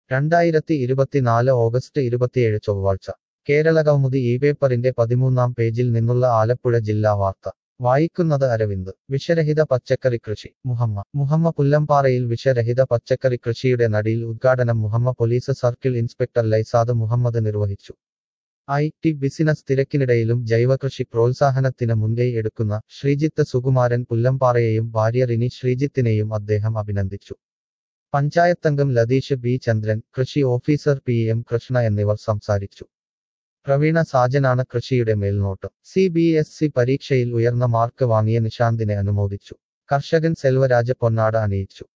രണ്ടായിരത്തി ഇരുപത്തിനാല് ഓഗസ്റ്റ് ഇരുപത്തിയേഴ് ചൊവ്വാഴ്ച കേരളകൗമുദി ഈ പേപ്പറിന്റെ പതിമൂന്നാം പേജിൽ നിന്നുള്ള ആലപ്പുഴ ജില്ലാ വാർത്ത വായിക്കുന്നത് അരവിന്ദ് വിഷരഹിത പച്ചക്കറി കൃഷി മുഹമ്മ മുഹമ്മ പുല്ലമ്പാറയിൽ വിഷരഹിത പച്ചക്കറി കൃഷിയുടെ നടിയിൽ ഉദ്ഘാടനം Muhamma police circle inspector Laisad Muhammad നിർവഹിച്ചു ഐ ടി ബിസിനസ് തിരക്കിനിടയിലും ജൈവകൃഷി പ്രോത്സാഹനത്തിന് മുൻകൈ എടുക്കുന്ന ശ്രീജിത്ത് സുകുമാരൻ പുല്ലമ്പാറയെയും ഭാര്യ റിനി ശ്രീജിത്തിനെയും അദ്ദേഹം അഭിനന്ദിച്ചു പഞ്ചായത്തംഗം ലതീഷ് ബി ചന്ദ്രൻ കൃഷി ഓഫീസർ പി എം കൃഷ്ണ എന്നിവർ സംസാരിച്ചു പ്രവീണ സാജനാണ് കൃഷിയുടെ മേൽനോട്ടം സി ബി എസ് സി പരീക്ഷയിൽ ഉയർന്ന മാർക്ക് വാങ്ങിയ നിശാന്തിനെ അനുമോദിച്ചു കർഷകൻ സെൽവരാജ പൊന്നാട അണിയിച്ചു